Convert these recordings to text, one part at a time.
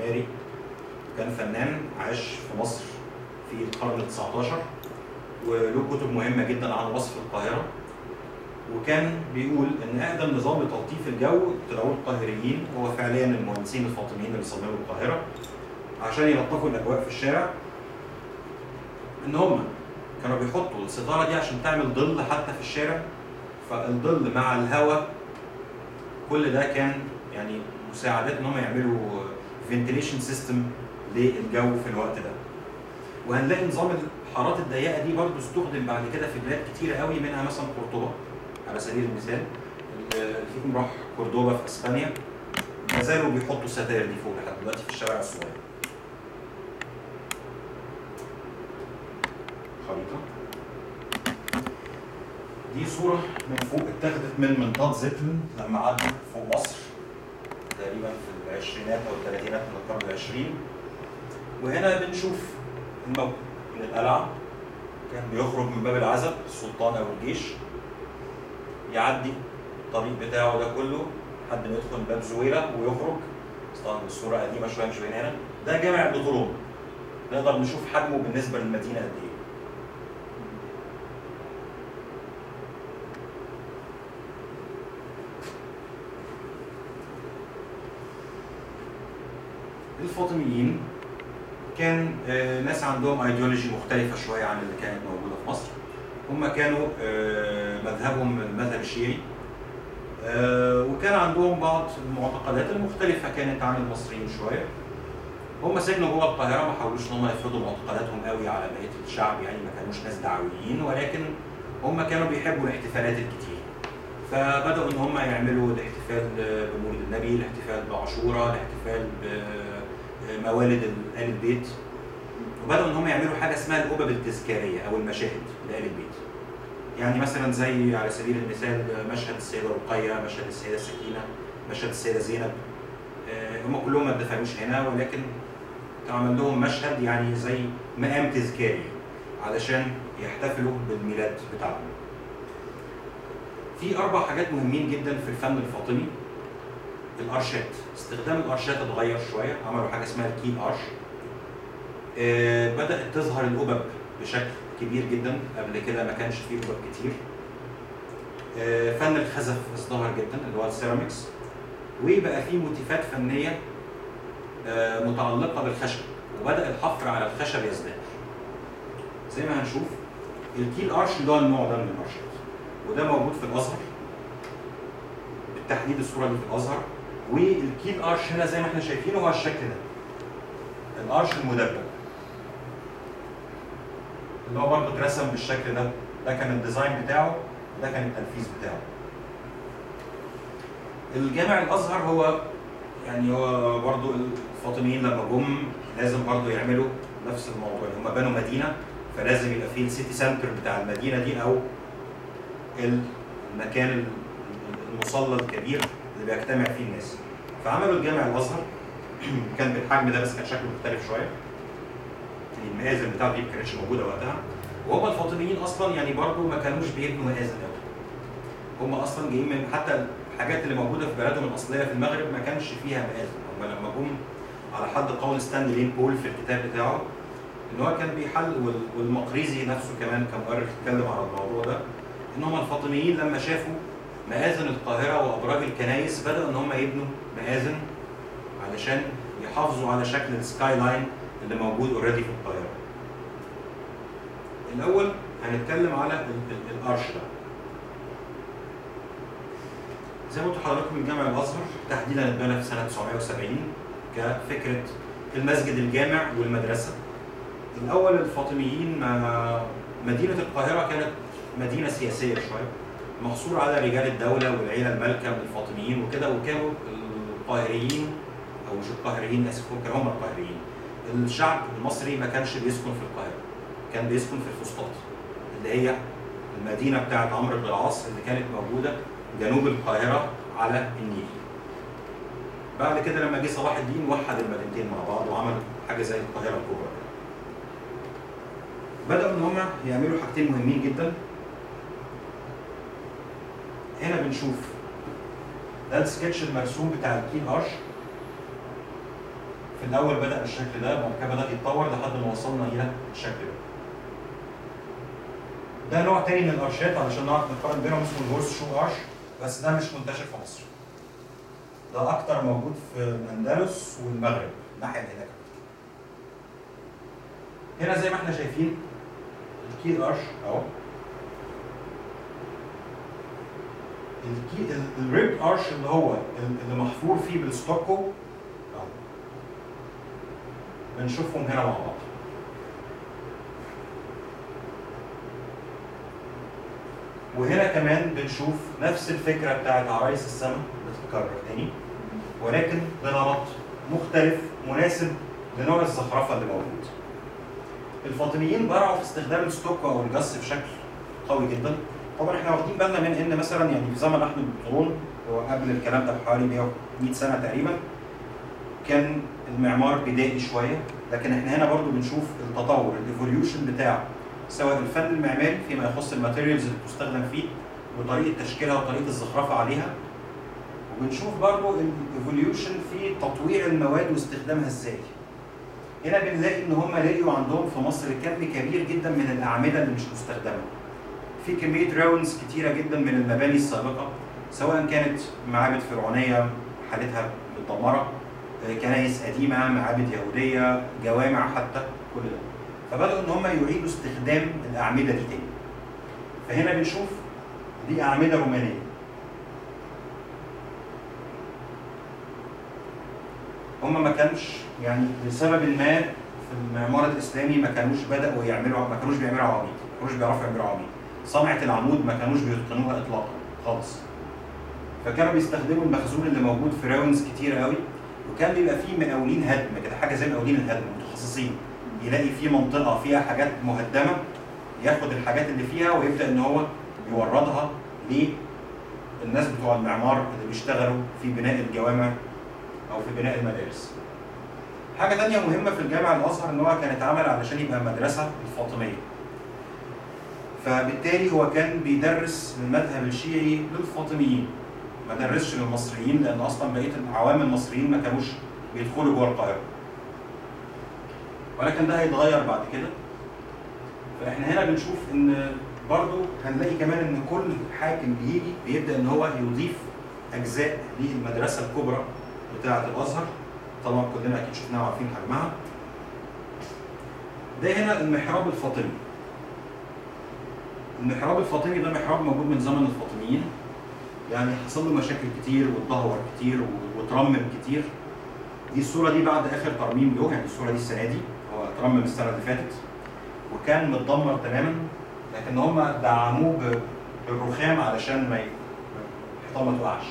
المعماري كان فنان عاش في مصر في القرن ال 19 وله كتب مهمه جدا عن وصف القاهره وكان بيقول ان اقدم نظام لتلطيف الجو ابتدعوه القاهريين هو فعليا المهندسين الفاطميين اللي صمموا القاهره عشان يلطفوا الاجواء في الشارع ان هم كانوا بيحطوا الستاره دي عشان تعمل ظل حتى في الشارع فالظل مع الهواء كل ده كان يعني مساعدات ان هم يعملوا فنتيليشن سيستم للجو في الوقت ده وهنلاقي نظام الحارات الضيقه دي برضو استخدم بعد كده في بلاد كتيره قوي منها مثلا قرطبه على سبيل المثال اللي فيكم راح قرطبه في اسبانيا ما زالوا بيحطوا الستاير دي فوق لحد دلوقتي في الشوارع الصغيره خريطه دي صورة من فوق اتاخدت من منطاد زيتلن لما عدوا فوق مصر تقريبا في العشرينات او الثلاثينات من القرن العشرين وهنا بنشوف الموت من القلعة كان بيخرج من باب العزب السلطان او الجيش يعدي الطريق بتاعه ده كله لحد ما يدخل باب زويرة ويخرج بس طبعا الصورة قديمة شوية مش باينة هنا ده جامع بطولون نقدر نشوف حجمه بالنسبة للمدينة قد ايه الفاطميين كان آه، ناس عندهم ايديولوجي مختلفة شوية عن اللي كانت موجودة في مصر هم كانوا آه، مذهبهم المذهب الشيعي آه، وكان عندهم بعض المعتقدات المختلفة كانت عن المصريين شوية هم سكنوا جوه القاهرة ما حاولوش ان هم يفرضوا معتقداتهم قوي على بقية الشعب يعني ما كانوش ناس دعويين ولكن هم كانوا بيحبوا الاحتفالات الكتير فبدأوا ان هم يعملوا الاحتفال بمولد النبي الاحتفال بعاشوراء الاحتفال بموالد آل البيت وبدأوا ان هم يعملوا حاجة اسمها الأبب التذكارية أو المشاهد لآل البيت يعني مثلا زي على سبيل المثال مشهد السيدة رقية مشهد السيدة سكينة مشهد السيدة زينب آه، هم كلهم ما اتدفنوش هنا ولكن اتعمل لهم مشهد يعني زي مقام تذكاري علشان يحتفلوا بالميلاد بتاعهم في اربع حاجات مهمين جدا في الفن الفاطمي الارشات استخدام الارشات اتغير شويه عملوا حاجه اسمها الكيل ارش آه، بدات تظهر الأبب بشكل كبير جدا قبل كده ما كانش فيه أبب كتير آه، فن الخزف ازدهر جدا اللي هو السيراميكس وبقى فيه موتيفات فنيه آه، متعلقه بالخشب وبدا الحفر على الخشب يزداد زي ما هنشوف الكيل ارش اللي هو النوع ده من الارشات وده موجود في الازهر بالتحديد الصوره دي في الازهر والكيل ارش هنا زي ما احنا شايفين هو الشكل ده الارش المدبب اللي هو برضه اترسم بالشكل ده ده كان الديزاين بتاعه وده كان التنفيذ بتاعه الجامع الازهر هو يعني هو برضه الفاطميين لما جم لازم برضه يعملوا نفس الموضوع يعني هم بنوا مدينه فلازم يبقى فيه السيتي سنتر بتاع المدينه دي او المكان المصلى الكبير اللي بيجتمع فيه الناس فعملوا الجامع الازهر كان بالحجم ده بس كان شكله مختلف شويه المآذن بتاعته دي ما كانتش موجوده وقتها وهم الفاطميين اصلا يعني برضه ما كانوش بيبنوا مآذن قوي هم اصلا جايين من حتى الحاجات اللي موجوده في بلدهم الاصليه في المغرب ما كانش فيها مآذن هم لما جم على حد قول ستانلي لين بول في الكتاب بتاعه ان هو كان بيحل وال- والمقريزي نفسه كمان كمؤرخ اتكلم على الموضوع ده ان هم الفاطميين لما شافوا مآذن القاهره وابراج الكنائس بداوا ان هم يبنوا مآذن علشان يحافظوا على شكل السكاي لاين اللي موجود اوريدي في القاهره. الاول هنتكلم على ال- ال- الارش ده. زي ما قلت لحضراتكم الجامع الازهر تحديدا اتبنى في سنه 970 كفكره المسجد الجامع والمدرسه. الاول الفاطميين ما- مدينه القاهره كانت مدينه سياسيه شويه محصور على رجال الدوله والعيله المالكه من الفاطميين وكده وكانوا القاهريين او مش القاهريين اسف كانوا هم القاهريين الشعب المصري ما كانش بيسكن في القاهره كان بيسكن في الفسطاط اللي هي المدينه بتاعت عمرو بن العاص اللي كانت موجوده جنوب القاهره على النيل بعد كده لما جه صلاح الدين وحد المدينتين مع بعض وعمل حاجه زي القاهره الكبرى بدأوا إن هم يعملوا حاجتين مهمين جدا هنا بنشوف ده السكتش المرسوم بتاع الكيل ارش في الاول بدا بالشكل ده بعد كده بدا يتطور لحد ما وصلنا الى الشكل ده ده نوع تاني من الارشات علشان نعرف نقارن بينهم اسمه الهورس شو ارش بس ده مش منتشر في مصر ده اكتر موجود في الاندلس والمغرب الناحيه اللي هناك هنا زي ما احنا شايفين الكي ارش اهو الكي الريب ارش اللي هو اللي محفور فيه بالستوكو اهو بنشوفهم هنا مع بعض وهنا كمان بنشوف نفس الفكره بتاعت عرايس السماء بتتكرر تاني ولكن بنمط مختلف مناسب لنوع الزخرفه اللي موجود. الفاطميين برعوا في استخدام الستوك او الجص بشكل قوي جدا. طبعا احنا واخدين بالنا من ان مثلا يعني في زمن احمد بن طولون هو قبل الكلام ده بحوالي 100 سنه تقريبا كان المعمار بدائي شويه لكن احنا هنا برضو بنشوف التطور الايفوليوشن بتاع سواء الفن المعماري فيما يخص الماتيريالز اللي بتستخدم فيه وطريقه تشكيلها وطريقه الزخرفه عليها وبنشوف برضو الايفوليوشن في تطويع المواد واستخدامها ازاي هنا بنلاقي ان هم لقيوا عندهم في مصر كم كبير جدا من الاعمده اللي مش مستخدمه في كميه راونز كتيره جدا من المباني السابقه سواء كانت معابد فرعونيه حالتها متدمره كنائس قديمه معابد يهوديه جوامع حتى كل ده فبداوا ان هم يعيدوا استخدام الاعمده دي تاني فهنا بنشوف دي اعمده رومانيه هم ما كانش يعني لسبب ما في المعمار الاسلامي ما كانوش بداوا يعملوا ما كانوش بيعملوا عواميد ما كانوش بيعرفوا يعملوا عواميد صنعه العمود ما كانوش بيتقنوها اطلاقا خالص فكانوا بيستخدموا المخزون اللي موجود في راونز كتير قوي وكان بيبقى فيه مقاولين هدم كده حاجه زي مقاولين الهدم متخصصين يلاقي في منطقه فيها حاجات مهدمه ياخد الحاجات اللي فيها ويبدا ان هو يوردها للناس بتوع المعمار اللي بيشتغلوا في بناء الجوامع او في بناء المدارس. حاجه تانية مهمه في الجامع الازهر ان هو كان اتعمل علشان يبقى مدرسه الفاطميه. فبالتالي هو كان بيدرس المذهب الشيعي للفاطميين ما درسش للمصريين لان اصلا بقيه العوام المصريين ما كانوش بيدخلوا جوه القاهره. ولكن ده هيتغير بعد كده. فاحنا هنا بنشوف ان برضو هنلاقي كمان ان كل حاكم بيجي بيبدا ان هو يضيف اجزاء للمدرسه الكبرى بتاعه الازهر طبعا كلنا اكيد شفناها وعارفين حجمها ده هنا المحراب الفاطمي المحراب الفاطمي ده محراب موجود من زمن الفاطميين يعني حصل له مشاكل كتير واتدهور كتير واترمم كتير دي الصوره دي بعد اخر ترميم له يعني الصوره دي السنه دي هو اترمم السنه اللي فاتت وكان متدمر تماما لكن هم دعموه بالرخام علشان ما الحيطان ما تقعش.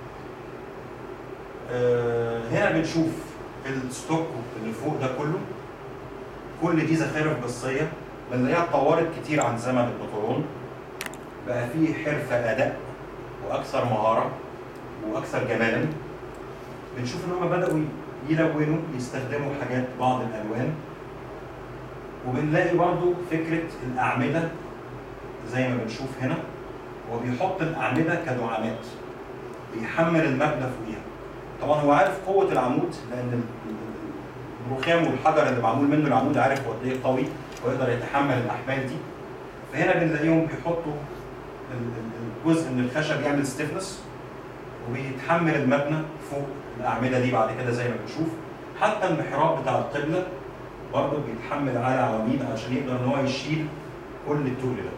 أه هنا بنشوف الستوك اللي فوق ده كله كل دي زخارف بصيه بنلاقيها اتطورت كتير عن زمن البطرون بقى فيه حرفه اداء واكثر مهاره واكثر جمالا بنشوف ان هم بداوا يلونوا يستخدموا حاجات بعض الالوان وبنلاقي برضو فكره الاعمده زي ما بنشوف هنا هو بيحط الاعمده كدعامات بيحمل المبنى فوقيها طبعا هو عارف قوه العمود لان الرخام والحجر اللي معمول منه العمود عارف هو قد ايه قوي ويقدر يتحمل الاحمال دي فهنا بنلاقيهم بيحطوا الجزء من الخشب يعمل ستيفنس وبيتحمل المبنى فوق الاعمده دي بعد كده زي ما بنشوف حتى المحراب بتاع القبله برضه بيتحمل على عواميد عشان يقدر ان هو يشيل كل التقل ده.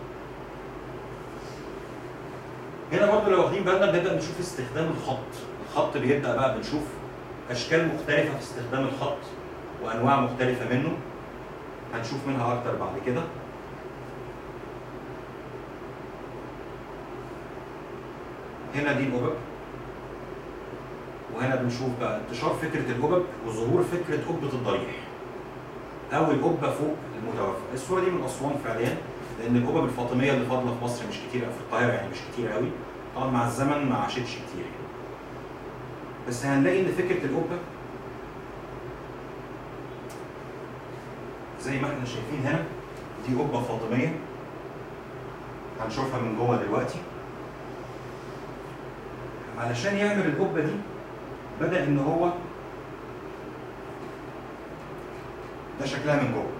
هنا برضه لو واخدين بالنا بنبدا نشوف استخدام الخط، الخط بيبدا بقى بنشوف اشكال مختلفه في استخدام الخط وانواع مختلفه منه هنشوف منها اكتر بعد كده. هنا دي الأوبب وهنا بنشوف بقى انتشار فكرة الأوبب وظهور فكرة قبة الضريح أو القبة فوق المتوفى الصورة دي من أسوان فعليا لأن القبب الفاطمية اللي فاضلة في مصر مش كتير في القاهرة يعني مش كتير قوي طبعا مع الزمن ما عاشتش كتير يعني. بس هنلاقي إن فكرة القبة زي ما احنا شايفين هنا دي قبة فاطمية هنشوفها من جوه دلوقتي علشان يعمل القبه دي بدا ان هو ده شكلها من جوه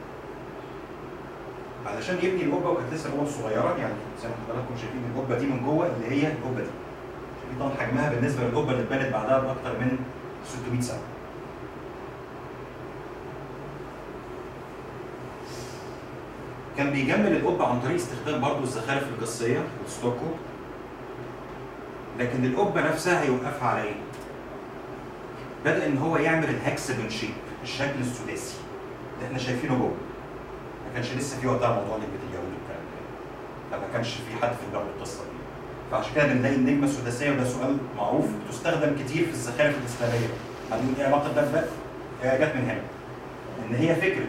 علشان يبني القبه وكانت لسه القبه صغيره يعني زي ما حضراتكم شايفين القبه دي من جوه اللي هي القبه دي شايفين طبعا حجمها بالنسبه للقبه اللي اتبنت بعدها باكثر من 600 سنه كان بيجمل القبه عن طريق استخدام برضه الزخارف الجصيه والستوكو لكن القبه نفسها هيوقفها على ايه؟ بدا ان هو يعمل الهكسجون شيب الشكل السداسي اللي احنا شايفينه جوه ما كانش لسه في وقتها موضوع نجمه اليهود والكلام ده فما كانش في حد في دماغه القصه دي فعشان كده بنلاقي النجمه السداسيه وده سؤال معروف بتستخدم كتير في الزخارف الاسلاميه هنقول ايه علاقه ده بده؟ هي جت من هنا ان هي فكره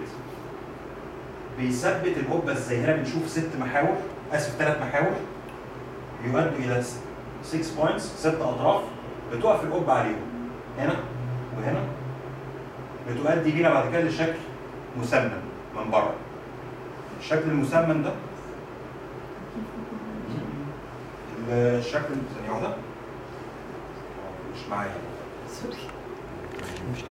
بيثبت القبه الزاهره بنشوف ست محاور اسف ثلاث محاور يؤدوا الى 6 بوينتس ست اطراف بتقف القبه عليهم هنا وهنا بتؤدي بينا بعد كده لشكل مسمن من بره الشكل المسمن ده الشكل ثانية واحدة مش معايا سوري